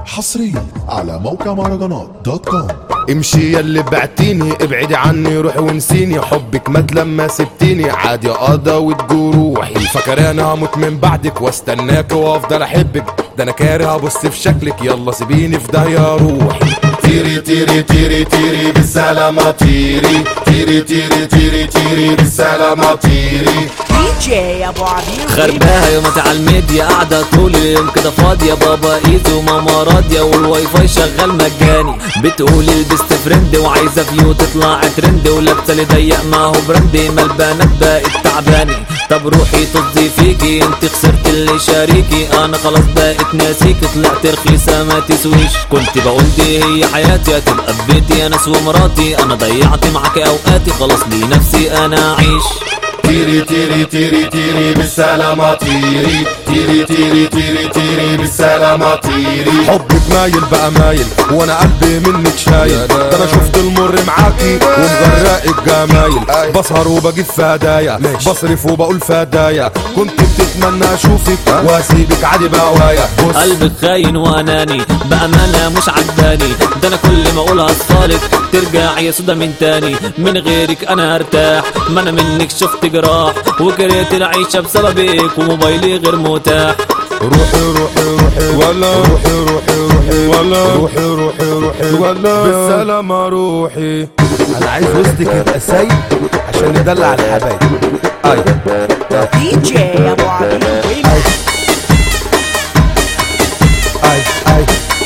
حصريا على موقع مهرجانات دوت كوم امشي يا اللي بعتيني ابعدي عني روحي ونسيني حبك مات لما سبتيني عادي اقضى جروحي فاكر انا هموت من بعدك واستناك وافضل احبك ده انا كاره ابص في شكلك يلا سيبيني في داهيه روحي تيري تيري تيري تيري بالسلامة تيري تيري تيري تيري تيري بالسلامة تيري دي جي ابو عبير خرباها يومات على الميديا قاعدة طول اليوم كده فاضية بابا ايزو وماما راضية والواي فاي شغال مجاني بتقولي البست فريند وعايزة فيو تطلع ترند ولابسة اللي ضيق معه براندي ما البنات بقت تعباني طب روحي طزي فيكي انت خسرت اللي شاريكي انا خلاص بقيت ناسيكي طلعت رخيصة ما تسويش كنت بقول دي هي حياتي هتبقى ببيتي انا ومراتي انا ضيعت معاك اوقاتي خلاص لنفسي انا اعيش تيري تيري تيري تيري بالسلامة تيري تيري تيري تيري تيري بالسلامة تيري حبك مايل بقى مايل وانا قلبي منك شايل ده انا شفت المر معاكي ومغرقك جمايل بسهر وبجيب في هدايا بصرف وبقول في هدايا كنت بتتمنى اشوفك واسيبك عادي بهوايا بص قلبك خاين واناني بامانه مش عجباني ده انا كل ما اقولها اصفالك ترجع يا سودا من تاني من غيرك انا هرتاح ما انا منك شفت جراح وكرهت العيشه بسببك وموبايلي غير متاح روحي روحي روحي ولا روحي روحي روحي ولا روحي روحي روحي ولا بالسلامة روحي انا عايز وسطك يبقى سايب عشان ندلع الحبايب اي دي جي ابو عبير اي اي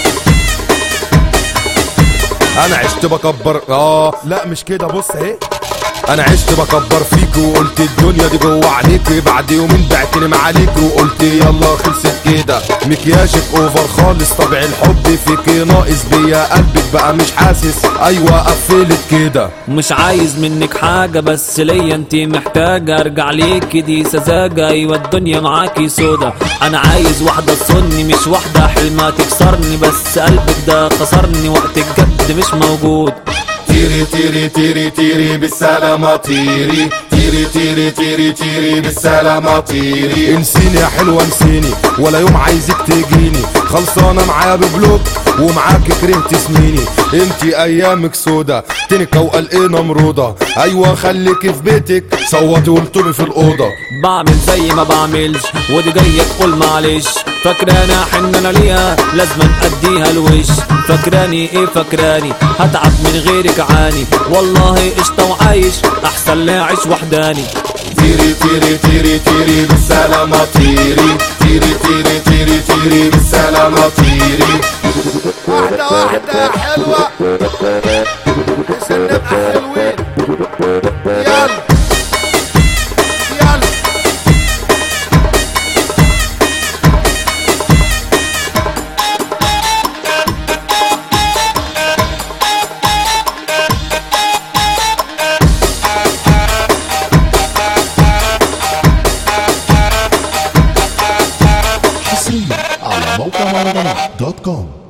انا عشت بكبر اه لا مش كده بص اهي انا عشت بكبر فيك وقلت الدنيا دي جوه عليك بعد يومين بعتني معاليك وقلت يلا خلصت كده مكياجك اوفر خالص طبع الحب فيك ناقص بيا قلبك بقى مش حاسس ايوه قفلت كده مش عايز منك حاجة بس ليا انت محتاجة ارجع ليكي دي سذاجة ايوه الدنيا معاكي سودا انا عايز واحدة تصني مش واحدة حلمها تكسرني بس قلبك ده خسرني وقت الجد مش موجود تيري تيري تيري تيري بالسلامة تيري تيري تيري تيري تيري بالسلامة تيري انسيني يا حلوة انسيني ولا يوم عايزك تجيني خلصانة معايا ببلوك ومعاك كرهت سنيني انتي ايامك سودا تنكة وقلقينة مرودة ايوه خليكي في بيتك صوتي وانتمي في الأوضة بعمل زي ما بعملش ودي جاية تقول معلش فاكراني احن انا ليها لازم اديها الوش فاكراني ايه فاكراني هتعب من غيرك عاني والله قشطة وعايش احسن لي اعيش وحداني تيري تيري تيري تيري بالسلامة تيري تيري تيري تيري تيري بالسلامة تيري واحدة واحدة حلوة عشان نبقى حلوين يلا يلا حصريا على موقع مهرجانات دوت كوم